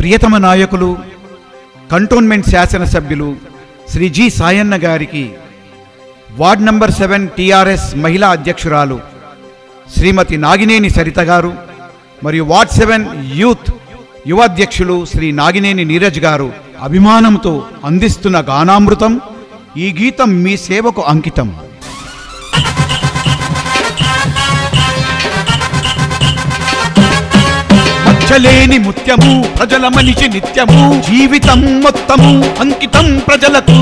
ప్రియతమ నాయకులు కంటోన్మెంట్ శాసనసభ్యులు శ్రీ జి సాయన్న గారికి వార్డ్ నంబర్ సెవెన్ టీఆర్ఎస్ మహిళా అధ్యక్షురాలు శ్రీమతి నాగినేని సరిత గారు మరియు వార్డ్ సెవెన్ యూత్ యువ అధ్యక్షులు శ్రీ నాగినేని నీరజ్ గారు అభిమానంతో అందిస్తున్న గానామృతం ఈ గీతం మీ సేవకు అంకితం మచ్చలేని ముత్యము ప్రజల మనిషి నిత్యము జీవితం మొత్తము అంకితం ప్రజలకు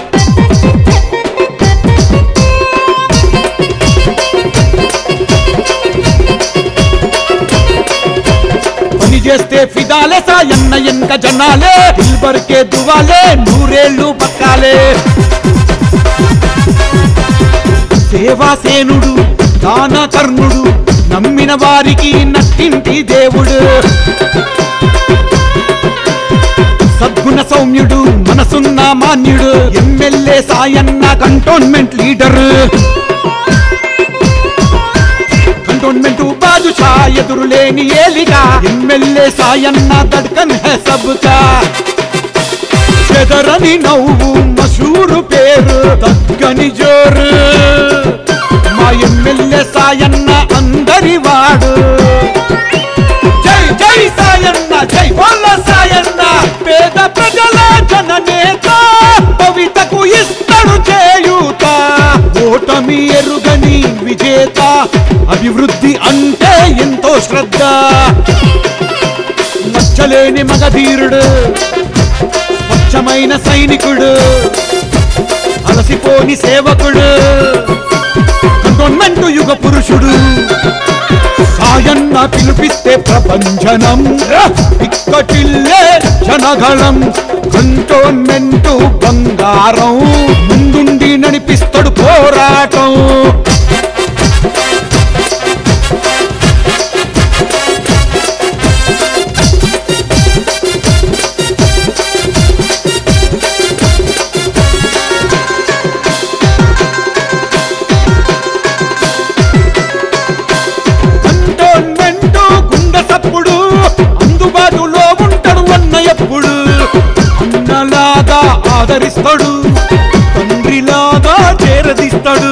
పని చేస్తే ఫిదాలే సాయన్న ఎనక జనాలే దిల్బర్కే దువాలే నూరేళ్ళు బతకాలే సేవాసేనుడు దాన కర్ణుడు నమ్మిన వారికి నట్టింటి దేవుడు సద్గుణ సౌమ్యుడు మనసున్న మాన్యుడు MLA Sayanna cantonment leader cantonment బాదుషా ఎదురు లేని ఏలిగా ఎమ్మెల్యే సాయన్న దడ్కన్ హే సబ్కా చెదరని నవ్వు మషూరు పేరు తగ్గని జోరు మా ఎమ్మెల్యే సాయన్న అందరి వాడు జై జై సాయన్న జై బోల్ల సాయన్న పేద ప్రజల జననేత కవితకు ఇస్తడు చేయూత ఓటమి ఎరుగని విజేత అభివృద్ధి అంటే ఎంతో శ్రద్ధ నచ్చలేని మగధీరుడు స్వచ్ఛమైన సైనికుడు అలసిపోని సేవకుడు గవర్నమెంట్ యుగ పురుషుడు సాయన్న పిలిపిస్తే ప్రపంచనం ఇక్కటిల్లే జనగళం కంటోన్మెంటు బంగారం ముందుండి నడిపిస్తాడు పోరాటం కంటోన్మెంటు గుండె సప్పుడు అందుబాటులో ఉంటాడు అన్న ఎప్పుడు అన్నలాగా ఆదరిస్తాడు తండ్రిలాగా చేరదీస్తాడు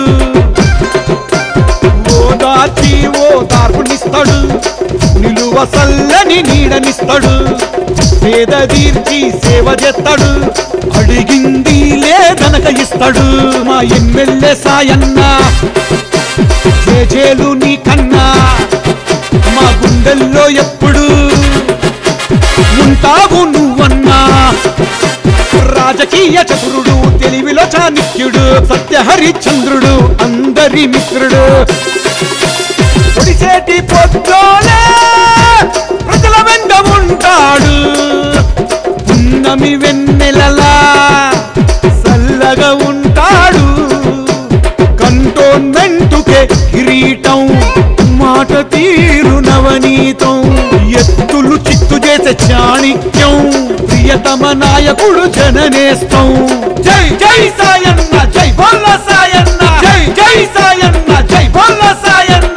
ఓదాచి ఓ దార్పునిస్తాడు నిలువ సల్లని నీడనిస్తాడు పేద తీర్చి సేవ చేస్తాడు అడిగింది లేదనక ఇస్తాడు మా ఎమ్మెల్యే సాయన్న చేజేలు నీ కన్నా మా గుండెల్లో ఎప్పుడు ఉంటావు నువ్వన్నా రాజకీయ చతురుడు తెలివిలో చాణక్యుడు సత్య హరిశ్చంద్రుడు అందరి మిత్రుడు ఒడిసేటి పొద్దోలే ప్రజల వెంట ఉంటాడు పున్నమి వెన్నెలలా చల్లగా ఉంటాడు కంటోన్మెంటుకే కిరీటం మాట తీరు నవనీతం ఎత్తులు చిత్తు చేసే చాణిక్యం ప్రియతమ నాయకుడు జననేస్తం జై జై సాయన్న జై బొల్ల సాయన్న జై జై సాయన్న జై బొల్ల సాయన్న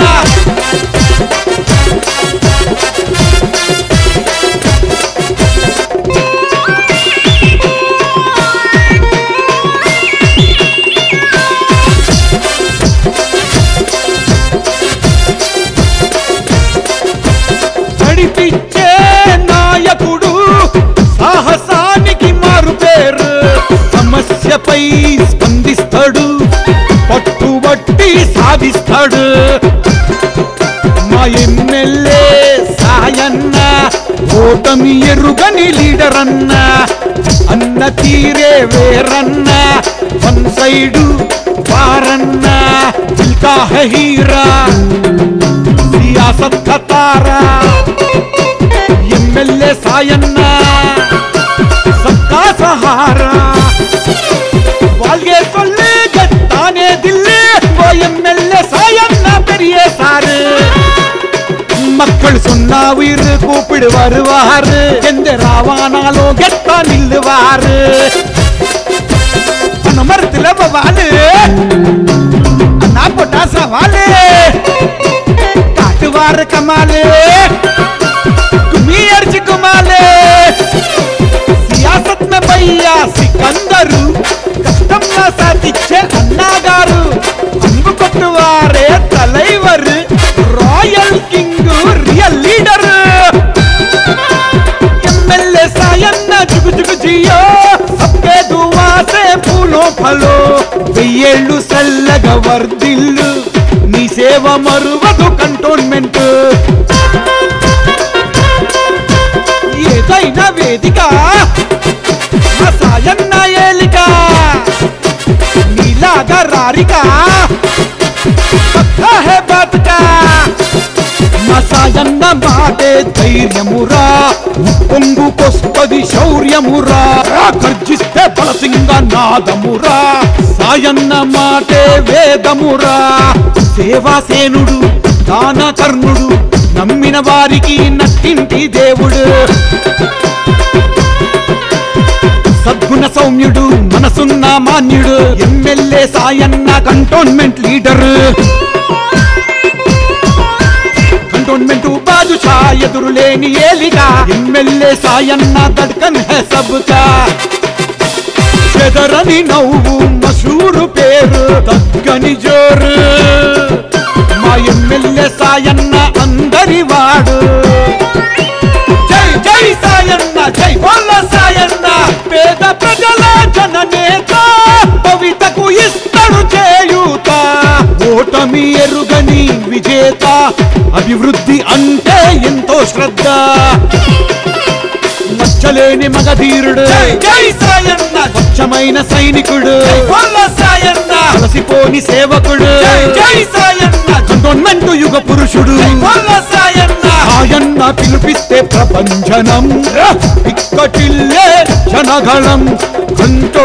నడిపించే నాయకుడు సాహసానికి మారు పేరు సమస్యపై స్పందిస్తాడు పట్టుబట్టి సాధిస్తాడు మా ఎమ్మెల్యే సాయన్న ఓటమి ఎరుగని లీడర్ అన్న అన్న తీరే వేరన్న వన్ సైడు వారన్న దిల్కా హై హీరా సియాసత్ ఖతారా ఎమ్మెల్యే సాయన్న సబ్కా సహారా வாழ்கே சொல்லு கத்தானே தில்லு ஓ எம்எல்ஏ சாயண்ணா பெரிய சாரு மக்கள் சொன்னா உயிர் கூப்பிடு வருவாரு எந்த ராவானாலும் கெத்தா நில்லுவாரு அந்த மரத்துல வாழு அண்ணா போட்டா சவாலு காட்டுவாரு கமாலு கும்மி அடிச்சு குமாலு వెయ్యేళ్ళు సల్లగా వర్దిల్లు నీ సేవ మరువదు కంటోన్మెంట్ ఏదైనా వేదిక మా సాయన్న ఏలిక నీలాగా రారిక పక్కా హే బతుకా మా సాయన్న మాటే ధైర్యమురా పొంగుకొస్తది శౌర్యమురా గర్జిస్తే బలసింగ నాదమురా సాయన్న మాటే వేదమురా సేవాసేనుడు దానకర్ణుడు నమ్మిన వారికి నట్టింటి దేవుడు సద్గుణ సౌమ్యుడు మనసున్న మాన్యుడు MLA Sayanna cantonment leader cantonment బాదుషా ఎదురులేని ఏలిగా ఎమ్మెల్యే సాయన్న దడ్కన్ హే సబ్కా చెదరని నవ్వు మషూరు పేరు తగ్గని జోరు మా ఎమ్మెల్యే సాయన్న అందరి వాడు జై జై సాయన్న జై బోల్ల సాయన్న పేద ప్రజల జననేత కవితకు ఇస్తడు చేయూత ఓటమి ఎరుగని విజేత అభివృద్ధి అంటే ఎంతో శ్రద్ధ మచ్చలేని మగధీరుడు జై సాయన్న స్వచ్ఛమైన సైనికుడు సాయన్న అలసిపోని సేవకుడు జై సాయన్న కంటోన్మెంట్ యుగ పురుషుడు సాయన్న ఆయన్న పిలిపిస్తే ప్రపంచనం ఇక్కటిల్లే జనగళం కంటో